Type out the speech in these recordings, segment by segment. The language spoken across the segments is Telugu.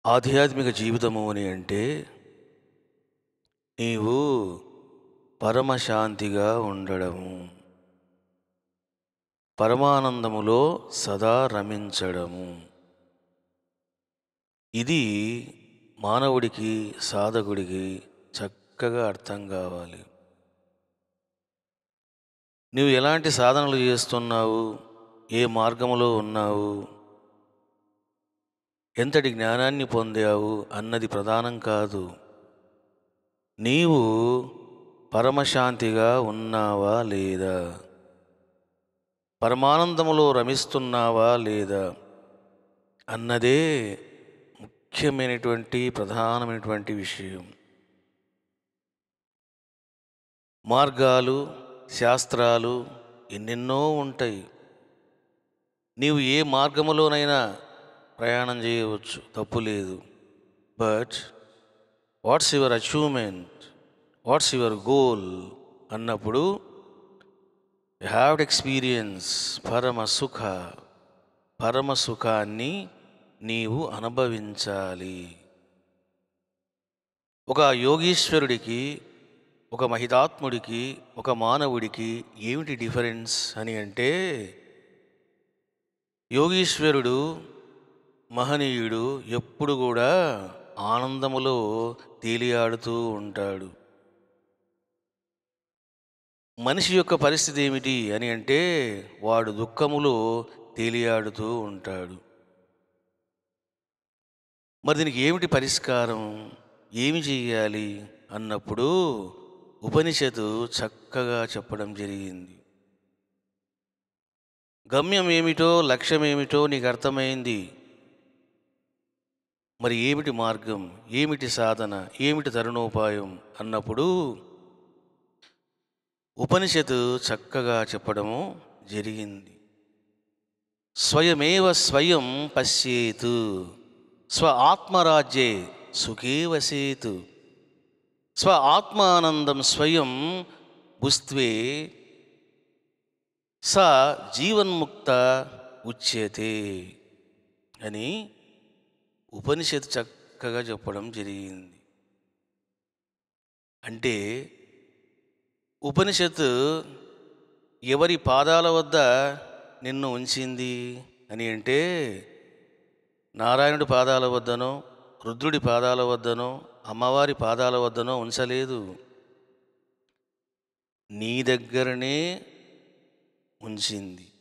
ఆధ్యాత్మిక జీవితము అని అంటే నీవు పరమశాంతిగా ఉండడము పరమానందములో సదా రమించడము ఇది మానవుడికి సాధకుడికి చక్కగా అర్థం కావాలి నువ్వు ఎలాంటి సాధనలు చేస్తున్నావు ఏ మార్గములో ఉన్నావు ఎంతటి జ్ఞానాన్ని పొందావు అన్నది ప్రధానం కాదు నీవు పరమశాంతిగా ఉన్నావా లేదా పరమానందములో రమిస్తున్నావా లేదా అన్నదే ముఖ్యమైనటువంటి ప్రధానమైనటువంటి విషయం మార్గాలు శాస్త్రాలు ఎన్నెన్నో ఉంటాయి నీవు ఏ మార్గములోనైనా ప్రయాణం చేయవచ్చు తప్పు లేదు but what's your achievement what's your goal అన్నప్పుడు యు హ్యావ్ ఎక్స్పీరియన్స్ పరమ సుఖ పరమ సుఖాన్ని నీవు అనుభవించాలి ఒక యోగీశ్వరుడికి ఒక మహితాత్ముడికి ఒక మానవుడికి ఏమిటి డిఫరెన్స్ అని అంటే యోగీశ్వరుడు మహనీయుడు ఎప్పుడు కూడా ఆనందములో తేలియాడుతూ ఉంటాడు మనిషి యొక్క పరిస్థితి ఏమిటి అని అంటే వాడు దుఃఖములో తేలియాడుతూ ఉంటాడు మరి దీనికి ఏమిటి పరిష్కారం ఏమి చెయ్యాలి అన్నప్పుడు ఉపనిషత్తు చక్కగా చెప్పడం జరిగింది గమ్యం ఏమిటో లక్ష్యం ఏమిటో నీకు అర్థమైంది మరి ఏమిటి మార్గం ఏమిటి సాధన ఏమిటి తరుణోపాయం అన్నప్పుడు ఉపనిషత్తు చక్కగా చెప్పడము జరిగింది స్వయమేవ స్వయం పశ్యేతు స్వ ఆత్మరాజ్యే సుఖే వసేతు స్వ ఆత్మానందం స్వయం భుస్త్వే స జీవన్ముక్త ఉచ్యతే అని ఉపనిషత్తు చక్కగా చెప్పడం జరిగింది అంటే ఉపనిషత్తు ఎవరి పాదాల వద్ద నిన్ను ఉంచింది అని అంటే నారాయణుడి పాదాల వద్దనో రుద్రుడి పాదాల వద్దనో అమ్మవారి పాదాల వద్దనో ఉంచలేదు నీ దగ్గరనే ఉంచింది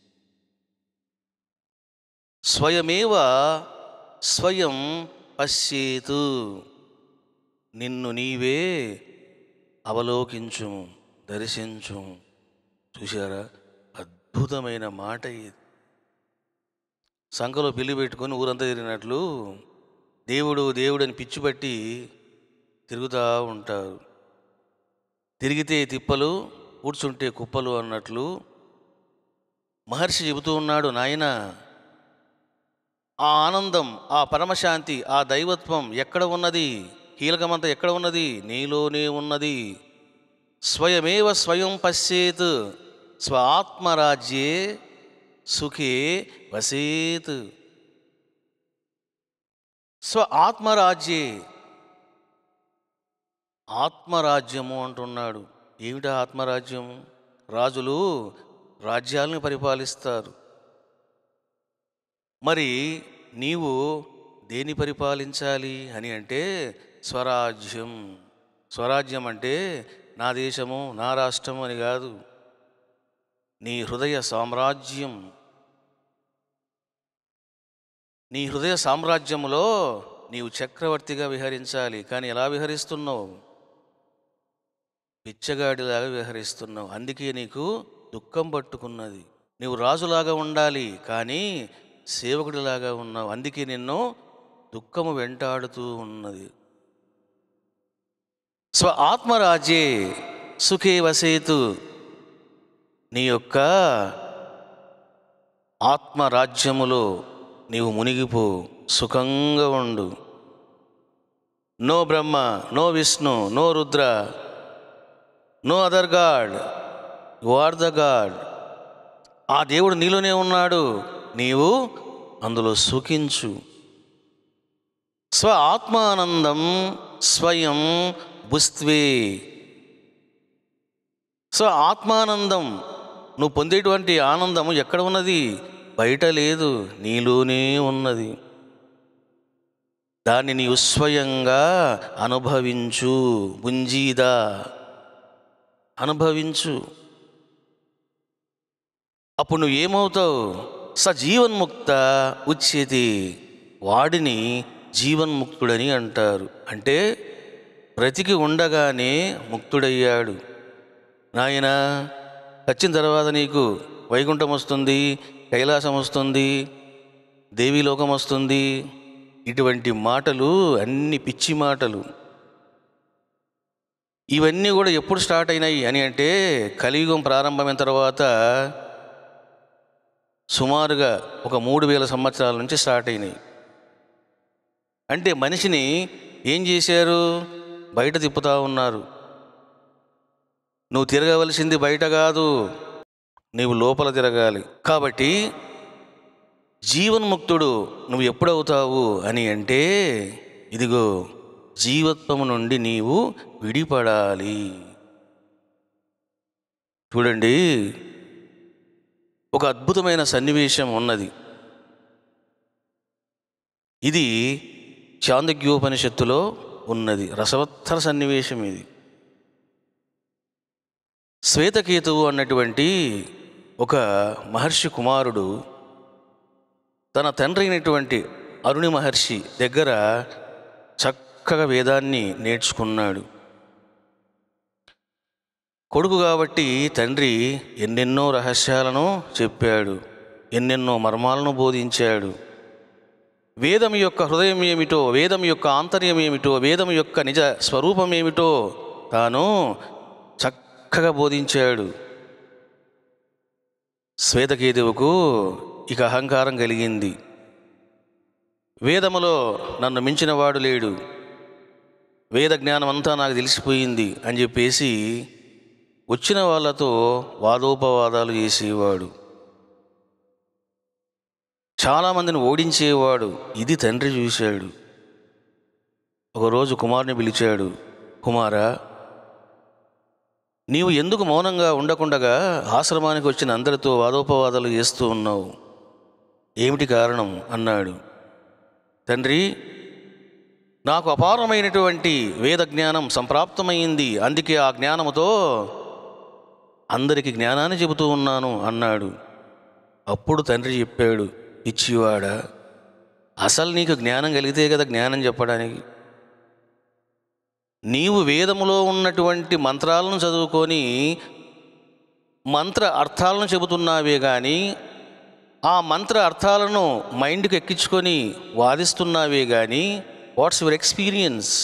స్వయమేవ స్వయం పశ్యేతు నిన్ను నీవే అవలోకించుము దర్శించుము చూశారా అద్భుతమైన మాట ఇది సంఖలో పిల్లి పెట్టుకొని ఊరంతా తిరిగినట్లు దేవుడు దేవుడు అని పిచ్చి పట్టి తిరుగుతూ ఉంటారు తిరిగితే తిప్పలు కూర్చుంటే కుప్పలు అన్నట్లు మహర్షి చెబుతూ ఉన్నాడు నాయన ఆ ఆనందం ఆ పరమశాంతి ఆ దైవత్వం ఎక్కడ ఉన్నది కీలకమంతా ఎక్కడ ఉన్నది నీలోనే ఉన్నది స్వయమేవ స్వయం పశ్యేత్ స్వ ఆత్మరాజ్యే సుఖే వసేత్ స్వ ఆత్మరాజ్యే ఆత్మరాజ్యము అంటున్నాడు ఏమిటా ఆత్మరాజ్యం రాజులు రాజ్యాలను పరిపాలిస్తారు మరి నీవు దేని పరిపాలించాలి అని అంటే స్వరాజ్యం స్వరాజ్యం అంటే నా దేశము నా రాష్ట్రము అని కాదు నీ హృదయ సామ్రాజ్యం నీ హృదయ సామ్రాజ్యములో నీవు చక్రవర్తిగా విహరించాలి కానీ ఎలా విహరిస్తున్నావు పిచ్చగాడిలాగా విహరిస్తున్నావు అందుకే నీకు దుఃఖం పట్టుకున్నది నీవు రాజులాగా ఉండాలి కానీ సేవకుడిలాగా ఉన్నావు అందుకే నిన్ను దుఃఖము వెంటాడుతూ ఉన్నది స్వ ఆత్మరాజ్యే సుఖే వసేతు నీ యొక్క ఆత్మరాజ్యములో నీవు మునిగిపో సుఖంగా ఉండు no Brahma no Vishnu no Rudra no other god you are the god ఆ దేవుడు నీలోనే ఉన్నాడు నీవు అందులో సుఖించు స్వ ఆత్మానందం స్వయం భుస్త్వే సో ఆత్మానందం నువ్వు పొందేటువంటి ఆనందం ఎక్కడ ఉన్నది బయట లేదు నీలోనే ఉన్నది దాన్ని నీవు స్వయంగా అనుభవించు బుంజీదా అనుభవించు అప్పుడు నువ్వు ఏమవుతావు సజీవన్ముక్త ఉచ్యతి వాడిని జీవన్ముక్తుడని అంటారు అంటే బ్రతికి ఉండగానే ముక్తుడయ్యాడు నాయన వచ్చిన తర్వాత నీకు వైకుంఠం వస్తుంది కైలాసం వస్తుంది దేవీలోకం వస్తుంది ఇటువంటి మాటలు అన్ని పిచ్చి మాటలు ఇవన్నీ కూడా ఎప్పుడు స్టార్ట్ అయినాయి అని అంటే కలియుగం ప్రారంభమైన తర్వాత సుమారుగా ఒక మూడు వేల సంవత్సరాల నుంచి స్టార్ట్ అయినాయి అంటే మనిషిని ఏం చేశారు బయట తిప్పుతా ఉన్నారు నువ్వు తిరగవలసింది బయట కాదు నీవు లోపల తిరగాలి కాబట్టి జీవన్ముక్తుడు నువ్వు ఎప్పుడవుతావు అని అంటే ఇదిగో జీవత్వము నుండి నీవు విడిపడాలి చూడండి ఒక అద్భుతమైన సన్నివేశం ఉన్నది ఇది చాందగ్యోపనిషత్తులో ఉన్నది రసవత్తర సన్నివేశం ఇది శ్వేతకేతువు అన్నటువంటి ఒక మహర్షి కుమారుడు తన తండ్రి అయినటువంటి అరుణి మహర్షి దగ్గర చక్కగా వేదాన్ని నేర్చుకున్నాడు కొడుకు కాబట్టి తండ్రి ఎన్నెన్నో రహస్యాలను చెప్పాడు ఎన్నెన్నో మర్మాలను బోధించాడు వేదం యొక్క హృదయం ఏమిటో వేదం యొక్క ఆంతర్యం ఏమిటో వేదం యొక్క నిజ స్వరూపం ఏమిటో తాను చక్కగా బోధించాడు శ్వేతకేతువుకు ఇక అహంకారం కలిగింది వేదములో నన్ను మించిన వాడు లేడు వేద జ్ఞానం అంతా నాకు తెలిసిపోయింది అని చెప్పేసి వచ్చిన వాళ్ళతో వాదోపవాదాలు చేసేవాడు చాలామందిని ఓడించేవాడు ఇది తండ్రి చూశాడు ఒకరోజు కుమారుని పిలిచాడు కుమారా నీవు ఎందుకు మౌనంగా ఉండకుండగా ఆశ్రమానికి వచ్చిన అందరితో వాదోపవాదాలు చేస్తూ ఉన్నావు ఏమిటి కారణం అన్నాడు తండ్రి నాకు అపారమైనటువంటి వేద జ్ఞానం సంప్రాప్తమైంది అందుకే ఆ జ్ఞానముతో అందరికి జ్ఞానాన్ని చెబుతూ ఉన్నాను అన్నాడు అప్పుడు తండ్రి చెప్పాడు ఇచ్చివాడా అసలు నీకు జ్ఞానం కలిగితే కదా జ్ఞానం చెప్పడానికి నీవు వేదములో ఉన్నటువంటి మంత్రాలను చదువుకొని మంత్ర అర్థాలను చెబుతున్నావే కానీ ఆ మంత్ర అర్థాలను మైండ్కి ఎక్కించుకొని వాదిస్తున్నావే కానీ వాట్స్ యువర్ ఎక్స్పీరియన్స్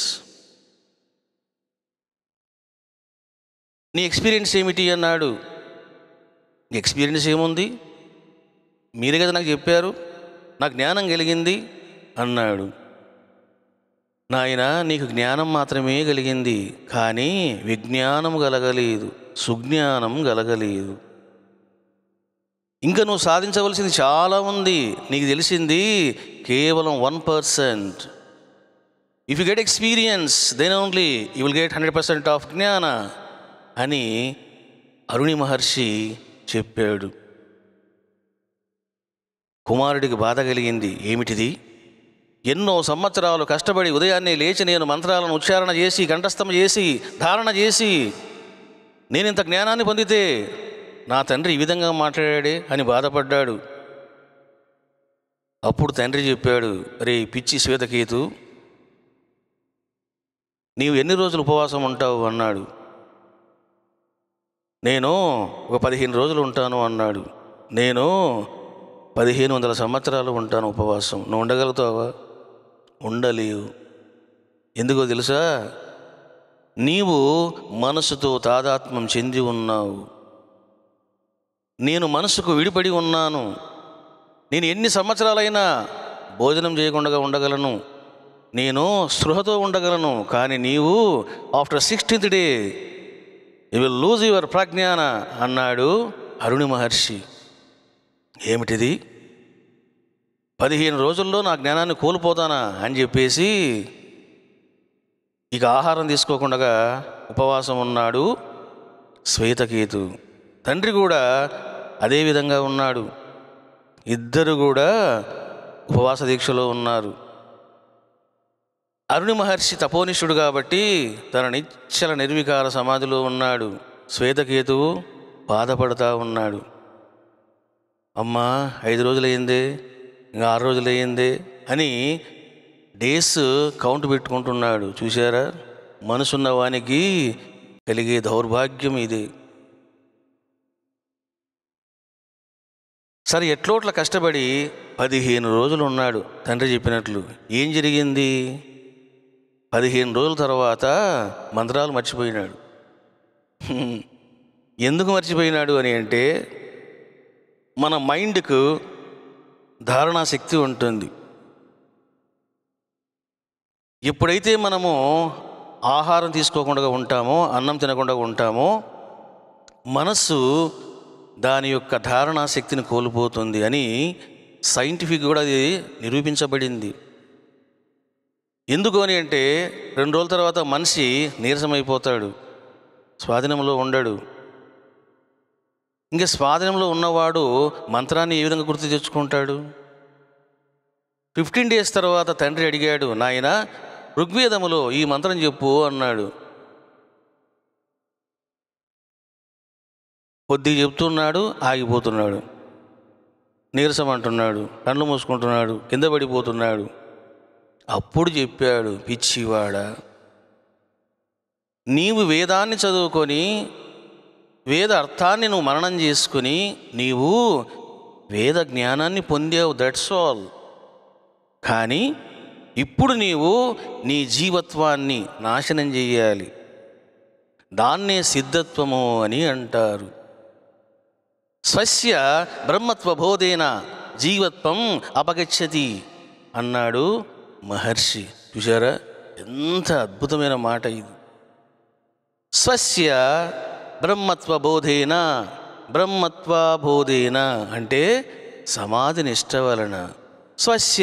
నీ ఎక్స్పీరియన్స్ ఏమిటి అన్నాడు నీ ఎక్స్పీరియన్స్ ఏముంది మీరే కదా నాకు చెప్పారు నాకు జ్ఞానం కలిగింది అన్నాడు నాయన నీకు జ్ఞానం మాత్రమే కలిగింది కానీ విజ్ఞానం కలగలేదు సుజ్ఞానం కలగలేదు ఇంకా నువ్వు సాధించవలసింది చాలా ఉంది నీకు తెలిసింది కేవలం one percent if you get experience then only you will get hundred percent of జ్ఞాన అని అరుణి మహర్షి చెప్పాడు కుమారుడికి బాధ కలిగింది ఏమిటిది ఎన్నో సంవత్సరాలు కష్టపడి ఉదయాన్నే లేచి నేను మంత్రాలను ఉచ్చారణ చేసి కంఠస్థం చేసి ధారణ చేసి నేను ఇంత జ్ఞానాన్ని పొందితే నా తండ్రి ఈ విధంగా మాట్లాడాడే అని బాధపడ్డాడు అప్పుడు తండ్రి చెప్పాడు రే పిచ్చి శ్వేతకేతు నీవు ఎన్ని రోజులు ఉపవాసం ఉంటావు అన్నాడు నేను ఒక పదిహేను రోజులు ఉంటాను అన్నాడు నేను పదిహేను వందల సంవత్సరాలు ఉంటాను ఉపవాసం నువ్వు ఉండగలుగుతావా ఉండలేవు ఎందుకో తెలుసా నీవు మనసుతో తాదాత్మ్యం చెంది ఉన్నావు నేను మనసుకు విడిపడి ఉన్నాను నేను ఎన్ని సంవత్సరాలైనా భోజనం చేయకుండా ఉండగలను నేను స్పృహతో ఉండగలను కానీ నీవు after sixteenth day you will lose your ప్రజ్ఞాన అన్నాడు అరుణి మహర్షి ఏమిటిది పదిహేను రోజుల్లో నా జ్ఞానాన్ని కోల్పోతానా అని చెప్పేసి ఇక ఆహారం తీసుకోకుండా ఉపవాసం ఉన్నాడు శ్వేతకేతు తండ్రి కూడా అదే విధంగా ఉన్నాడు ఇద్దరు కూడా ఉపవాస దీక్షలో ఉన్నారు అరుణి మహర్షి తపోనిష్ఠుడు కాబట్టి తన నిశ్చల నిర్వికార సమాధిలో ఉన్నాడు శ్వేతకేతువు బాధపడతా ఉన్నాడు అమ్మా ఐదు రోజులయ్యిందే ఇంకా ఆరు రోజులయ్యిందే అని డేస్ కౌంట్ పెట్టుకుంటున్నాడు చూశారా మనసున్న వానికి కలిగే దౌర్భాగ్యం ఇది సరే ఎట్లోట్ల కష్టపడి పదిహేను రోజులు ఉన్నాడు తండ్రి చెప్పినట్లు ఏం జరిగింది పదిహేను రోజుల తర్వాత మంత్రాలు మర్చిపోయినాడు హ్మ్. ఎందుకు మర్చిపోయినాడు అని అంటే మన మైండ్కు ధారణా శక్తి ఉంటుంది ఎప్పుడైతే మనము ఆహారం తీసుకోకుండా ఉంటామో అన్నం తినకుండా ఉంటామో మనస్సు దాని యొక్క ధారణా శక్తిని కోల్పోతుంది అని సైంటిఫిక్ కూడా అది నిరూపించబడింది ఎందుకు అని అంటే రెండు రోజుల తర్వాత మనిషి నీరసమైపోతాడు స్వాధీనంలో ఉండడు ఇంకా స్వాధీనంలో ఉన్నవాడు మంత్రాన్ని ఏ విధంగా గుర్తు తెచ్చుకుంటాడు ఫిఫ్టీన్ డేస్ తర్వాత తండ్రి అడిగాడు నాయన ఋగ్వేదములో ఈ మంత్రం చెప్పు అన్నాడు కొద్దిగా చెప్తున్నాడు ఆగిపోతున్నాడు నీరసం అంటున్నాడు కళ్ళు మూసుకుంటున్నాడు కింద పడిపోతున్నాడు అప్పుడు చెప్పాడు పిచ్చివాడ నీవు వేదాన్ని చదువుకొని వేద అర్థాన్ని నువ్వు మననం చేసుకుని నీవు వేద జ్ఞానాన్ని పొందావు దట్స్ ఆల్ కానీ ఇప్పుడు నీవు నీ జీవత్వాన్ని నాశనం చెయ్యాలి దాన్నే సిద్ధత్వము అని అంటారు స్వస్య బ్రహ్మత్వబోధేన జీవత్వం అపగచ్చతి అన్నాడు మహర్షి చూసారా ఎంత అద్భుతమైన మాట ఇది స్వస్య బ్రహ్మత్వబోధేన బ్రహ్మత్వబోధేన అంటే సమాధి నిష్ట వలన స్వస్య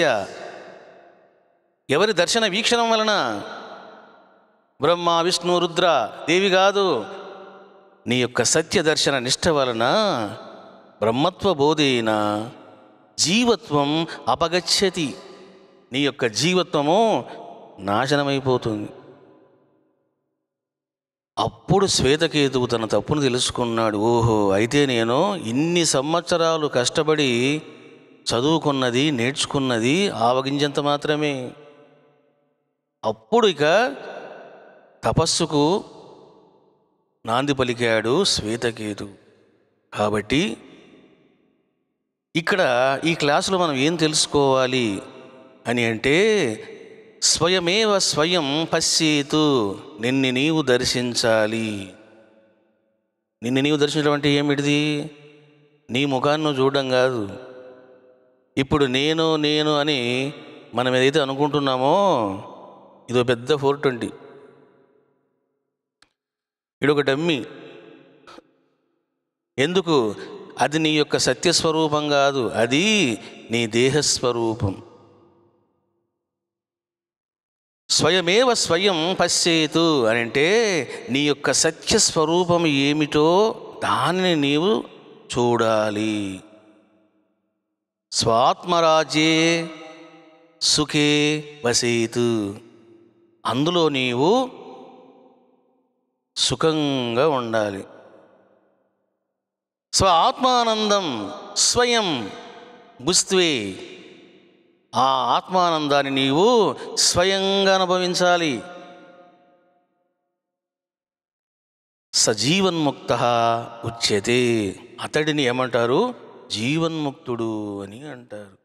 ఎవరి దర్శన వీక్షణం వలన బ్రహ్మ విష్ణు రుద్ర దేవి కాదు నీ యొక్క సత్య దర్శన నిష్ట వలన బ్రహ్మత్వ బోధేన జీవత్వం అపగచ్చతి నీ యొక్క జీవత్వము నాశనమైపోతుంది అప్పుడు శ్వేతకేతువు తన తప్పును తెలుసుకున్నాడు ఓహో అయితే నేను ఇన్ని సంవత్సరాలు కష్టపడి చదువుకున్నది నేర్చుకున్నది ఆవగింజంత మాత్రమే అప్పుడు ఇక తపస్సుకు నాంది పలికాడు శ్వేతకేతు కాబట్టి ఇక్కడ ఈ క్లాసులో మనం ఏం తెలుసుకోవాలి అని అంటే స్వయమేవ స్వయం పశ్యేతు నిన్ను నీవు దర్శించాలి నిన్ను నీవు దర్శించడం అంటే ఏమిటిది నీ ముఖాన్ని నువ్వు చూడడం కాదు ఇప్పుడు నేను నేను అని మనం ఏదైతే అనుకుంటున్నామో ఇదో పెద్ద ఫోర్ ట్వంటీ ఇడొక డమ్మి ఎందుకు అది నీ యొక్క సత్యస్వరూపం కాదు అది నీ దేహస్వరూపం స్వయమేవ స్వయం పశ్చేతు అని అంటే నీ యొక్క సత్యస్వరూపం ఏమిటో దానిని నీవు చూడాలి స్వాత్మరాజ్యే సుఖే వసేతు అందులో నీవు సుఖంగా ఉండాలి స్వ ఆత్మానందం స్వయం బుస్త్వే ఆ ఆత్మానందాన్ని నీవు స్వయంగా అనుభవించాలి సజీవన్ముక్త ఉచ్యతే అతడిని ఏమంటారు జీవన్ముక్తుడు అని అంటారు